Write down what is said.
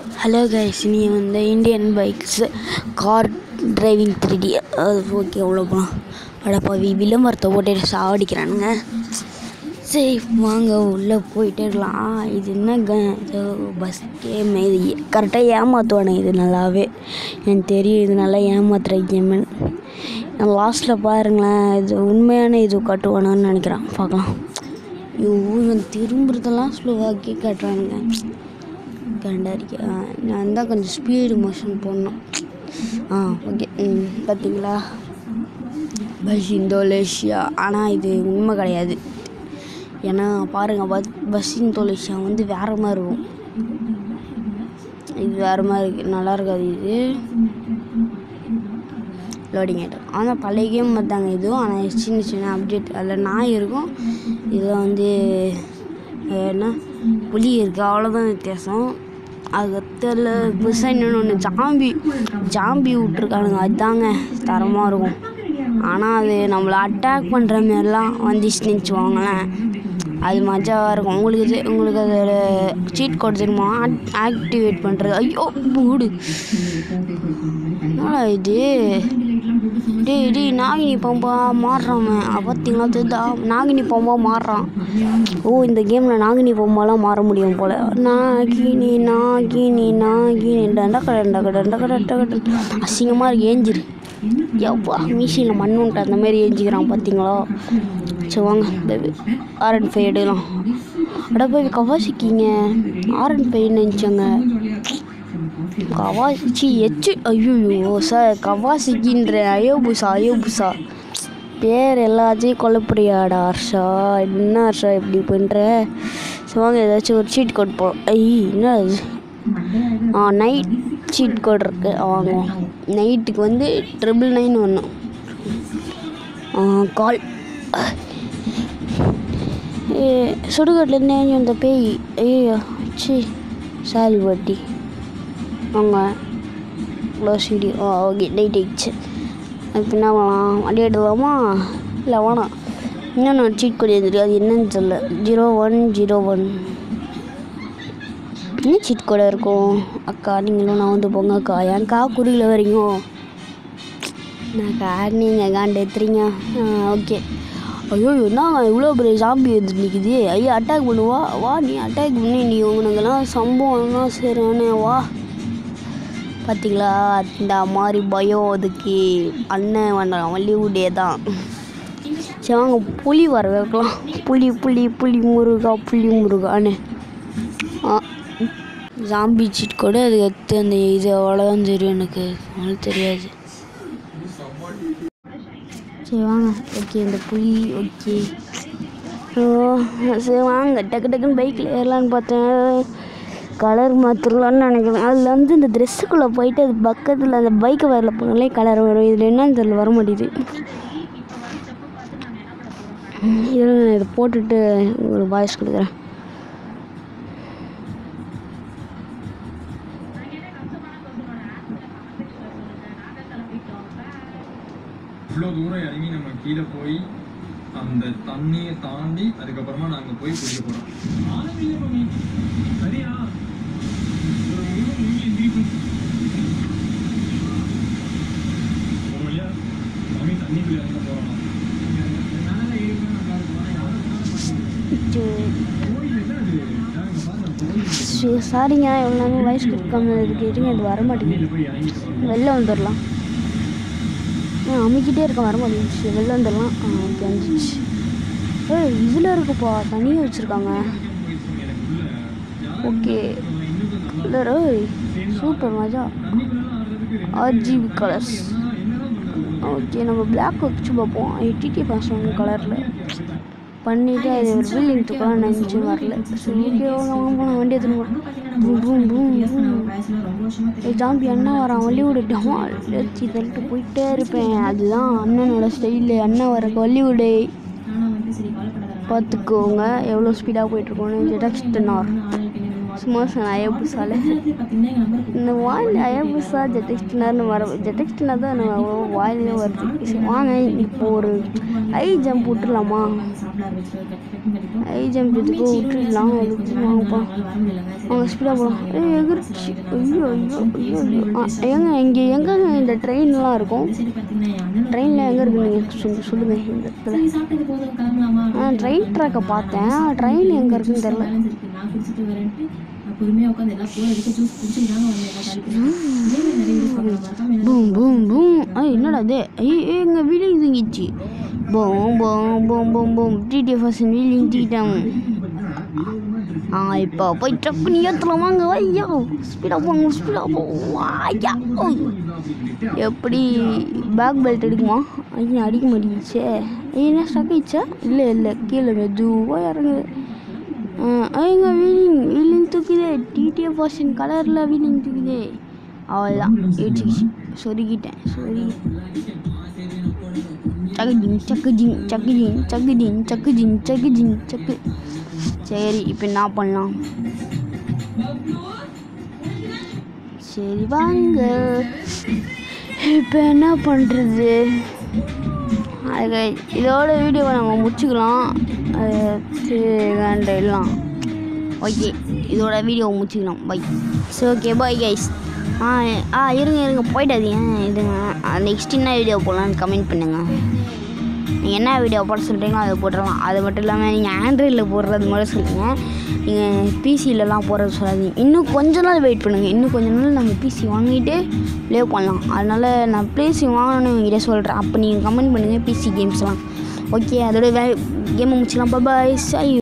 Hello guys நீ வந்து Indian bikes car driving three D அது ஓகே அவ்வளோப்பா அடப்பாவி விளம்பரத்தை போட்டு சாவடிக்கிறானுங்க சரி வாங்க உள்ளே போயிட்டே இருக்கலாம் இது என்ன க இது பஸ் கேம் இது கரெக்டாக ஏமாற்றுவானுங்க இது நல்லாவே எனக்கு தெரியும் இது நல்லா ஏமாத்துற கேமு நான் லாஸ்ட்டில் பாருங்களேன் இது உண்மையான இது காட்டுவானான்னு நினைக்கிறேன் பார்க்கலாம் ஐயோ இவன் திரும்புறதெல்லாம் ஸ்லோவாக்கி காட்டுறானுங்க கண்டாரிக்க நான் தான் கொஞ்சம் ஸ்பீடு மோஷன் போடணும் ஆ ஓகே ம் பார்த்தீங்களா பஸ் இந்தோலேஷியா ஆனால் இது உண்மை கிடையாது ஏன்னா பாருங்கள் பஸ் பஸ் இந்தோலேஷியா வந்து வேறு மாதிரி இருக்கும் இது வேறு மாதிரி இருக்கு நல்லா இருக்காது இது லோடிங் ஆகிடும் ஆனால் பழைய கேம் பார்த்தாங்க இதுவும் ஆனால் சின்ன சின்ன அப்டேட் அதில் நாய் இருக்கும் இதில் வந்து அஹ், என்ன புலி இருக்குது அவ்வளோதான் வித்தியாசம் அது தெரியல புதுசாக இன்னொன்று ஒன்று ஜாம்பி ஜாம்பி விட்ருக்கானுங்க அதுதாங்க தரமாக இருக்கும் ஆனால் அது நம்மளை அட்டாக் பண்ணுற மாதிரிலாம் வந்துச்சுன்னு வச்சுக்கோங்களேன் அது மஜாவாக இருக்கும் உங்களுக்கு இது உங்களுக்கு அதோட சீட் கோட் தெரியுமா ஆக்டிவேட் பண்ணுறது ஐயோ மூடு என்னடா இது டேய் டேய் நாகினி பாம்பா மாறுறான் பார்த்தீங்களா தெரியுதா நாகினி பாம்பா மாறுறான் ஓ இந்த கேமில் நாகினி பாம்பாலாம் மாற முடியும் போல் நாகினி நாகினி நாகினி டண்டா கடண்டா கடண்டா கடண்டா கடண்டா அசிங்கமாக இருக்கு ஏஞ்சிரு எவ்வா மிஷினில் மண் உண்டு அந்த மாதிரி ஏஞ்சிக்கிறான் பார்த்தீங்களா சரி வாங்க பேபி ஆர் அண்ட் ஃபைவ் எடுக்கலாம் அட பேபி கவாசிக்கிங்க ஆர் அண்ட் ஃபைவ் நினச்சோங்க கவாசி எச்சு ஐயோ சார் கவாசிக்கின்ற அயோபுசா அயோபுசா பேர் எல்லாத்தையும் குழப்பறியாடா ஹர்ஷா என்ன ஹர்ஷா இப்படி பண்ணுற சரி வாங்க ஏதாச்சும் ஒரு சீட் கோட் போ ஐ என்ன அது ஆ நைட் சீட் கோட் இருக்கு வாங்குவோம் நைட்டுக்கு வந்து ட்ரிபிள் நைன் வரணும் கால் ஏ சுடுகாட்டிலேருந்து ஏஞ்சி வந்த பேய் ஐயோ சி சாரி வட்டி அவங்க க்ளோஸ் வீடியோ ஆ ஓகே நைட் ஆயிடுச்சு இப்போ என்ன பண்ணலாம் வண்டி எடுக்கலாமா இல்லை வேணாம் இன்னும் நான் சீட் கோட் எழுதிருக்கு அது என்னன்னு தெரியல ஜீரோ ஒன் ஜீரோ ஒன் என்ன சீட் கோடாக இருக்கும் அக்கா நீங்களும் நான் வந்து போங்க அக்கா ஏன்க்கா குறியில் வரீங்க நாக்கா நீங்கள் காண்டு எடுத்துறீங்க ஓகே ஐயோ என்னங்க இவ்வளோ பெரிய ஜாம்பி வந்து நிற்குது ஐயா அட்டாக் பண்ணுவா வா நீ அட்டாக் பண்ணி நீ உனக்கெல்லாம் சம்பவம்லாம் சரியான வா பார்த்தீங்களா இந்த மாதிரி பயம் அதுக்கு அண்ணன் வேண்டாம் வள்ளிவுடே தான் சரி வாங்க புலி வர வைக்கலாம் புலி புலி புலி முருகா புலி முருகான்னு ஆ ஜாம்பி சீட் கூட அது எடுத்து அந்த இது அவ்வளோதான் தெரியும் எனக்கு அதனால தெரியாது சரி வாங்க ஓகே இந்த புலி ஓகே ஓ சரி வாங்க டக்கு டக்குன்னு பைக்கில் ஏறலான்னு பார்த்தேன் கலர் மாற்றிடலான்னு நினைக்கிறேன் அதில் வந்து இந்த ட்ரெஸ்ஸுக்குள்ளே போயிட்டு அது பக்கத்தில் அந்த பைக்கு வரல போனாலே கலர் வரும் இதில் என்னன்னு தெரியல வர மாட்டேது இதில் நான் இதை போட்டுட்டு ஒரு வாய்ஸ் கொடுக்குறேன் இவ்வளோ தூரம் இறங்கி நம்ம கீழே போய் அந்த தண்ணியை தாண்டி அதுக்கப்புறமா நாங்க போய் குடிக்க போறோம் சரியா ஒரு முழு மூங்கில் தீபு. ஒரு வழியா சாமி தண்ணிக்குள்ள இறங்க போறோம் கோயில் என்ன அது நாங்க பார்த்த கோயில் சாரிங்க எவ்வளோ நேரம் வாய்ஸ் கொடுக்காம இதுக்கு இருங்க இது வர மாட்டேங்குது தண்ணியில போய் இறங்கிட்டோம் வெளில வந்துடலாம் ஆ அமைக்கிட்டே இருக்கேன் வர மாட்டேங்குச்சு வெளில வந்துடலாம் ஆ ஓகே வந்துச்சு ஏய் இதில் இருக்குப்பா தனியாக வச்சுருக்காங்க ஓகே இல்லை ஓய் சூப்பர் மஜா ஆர்ஜிபி கலர்ஸ் ஓகே நம்ம பிளாக் வச்சு பார்ப்போம் டிடி பாசம் கலரில் பண்ணிவிட்டு அது ஒரு பில்டிங் தூக்கலாம் நினச்சி வரல சரி ஓகே வாங்க போனால் வண்டி எடுத்துன்னு பூம் பூம் பூம் பூம் ஏய் ஜாம்பி அண்ணன் வரான் வள்ளி விட்டுட்டோமா வச்சு தள்ளிட்டு போயிட்டே இருப்பேன் அதுதான் அண்ணனோட ஸ்டைலு அண்ணன் வரக்கு வள்ளி விடு பார்த்துக்கோங்க எவ்வளோ ஸ்பீடாக போயிட்டுருக்கோன்னு ஜெடாக்ஸ்டன் ஆர் சும்மா சொன்ன அயபுசால இந்த வாயில் அயபுசா ஜெட்டெக்ஸ்டினர்னு வர ஜெட்டெக்ஸ்டினர் தான் எனக்கு அவ்வளோ வாயிலே வருது சரி, வாங்க இப்போ ஒரு ஐ ஜம்ப் விட்டுலாமா ஐ ஜம்ப் இதுக்கு விட்டுடலாம் அதுக்கு வாங்கப்பா அவங்க ஸ்பீடாக போகலாம் ஏ எகிரிச்சு ஐயோ ஐயோ ஐயோ ஐயோ ஆ எங்க இங்கே எங்கங்க இந்த ட்ரெயின்லாம் இருக்கும் ட்ரெயினில் எங்கே இருக்கு நீங்கள் சொல்லு சொல்லுங்கள் இந்த இடத்துல ஆ ட்ரெயின் ட்ராக்கை பார்த்தேன் ட்ரெயின் எங்கே இருக்குன்னு தெரில பூம் பூம் பூம் ஐ என்னடா அது ஐயோ எங்கள் வீலிங் தூங்கிச்சு boom boom boom boom boom TT first wheeling தூக்கிட்டாங்க ஆ இப்போ போய் டப்புன்னு ஏற்றலாம் வாங்க ஐயா ஸ்பீடாக போங்க ஸ்பீடாக போங்க ஐயா ஓய். எப்படி பேக் பெல்ட் அடிக்குமா ஐயா அடிக்க மாட்டேங்குச்சே ஐயா என்ன ஸ்டக் ஆயிடுச்சா இல்லை இல்லை கீழே மெதுவாக இறங்குது எங்க வீலிங் வீலிங் தூக்குதே டிடிஎஃப் வாஷன் கலரில் வீலிங் தூக்குதே அவ்வளோதான் இடிச்சிக்கிச்சு சொருகிட்டேன் சொருகி சக்குஜிங் சக்குஜிங் சக்குஜிங் சக்குஜிங் சக்குஜிங் சக்குஜிங் சக்கு சரி இப்போ என்ன பண்ணலாம் சரி வாங்க இப்போ என்ன பண்ணுறது அதுக்கு இதோட வீடியோவை நம்ம முடிச்சுக்கலாம் அது வேண்ட எல்லாம் ஓகே இதோட வீடியோவை முடிச்சுக்கலாம் பை சரி ஓகே பை கைஸ் ஆ ஆ இருங்க இருங்க போயிட்டாதீங்க இதுங்க நெக்ஸ்ட் என்ன வீடியோ போடலான்னு கமெண்ட் பண்ணுங்கள் நீங்கள் என்ன வீடியோ போட சொல்கிறீங்களோ அதை போட்டுடலாம் அது மட்டும் இல்லாமல் நீங்கள் ஆண்ட்ராய்டில் போடுறது மட்டும் சொல்லுங்கள் நீங்கள் பிசிலலாம் போடுறது சொல்லாதீங்க இன்னும் கொஞ்ச நாள் வெயிட் பண்ணுங்கள் இன்னும் கொஞ்ச நாள் நம்ம பிசி வாங்கிட்டு ப்ளே பண்ணலாம் அதனால் நான் பிசி வாங்கணும்னு உங்ககிட்ட சொல்கிறேன் அப்போ நீங்கள் கமெண்ட் பண்ணுங்கள் பிசி கேம்ஸ்லாம் ஓகே அதோட வே கேமை முடிச்சிடலாம் பாய் சாய்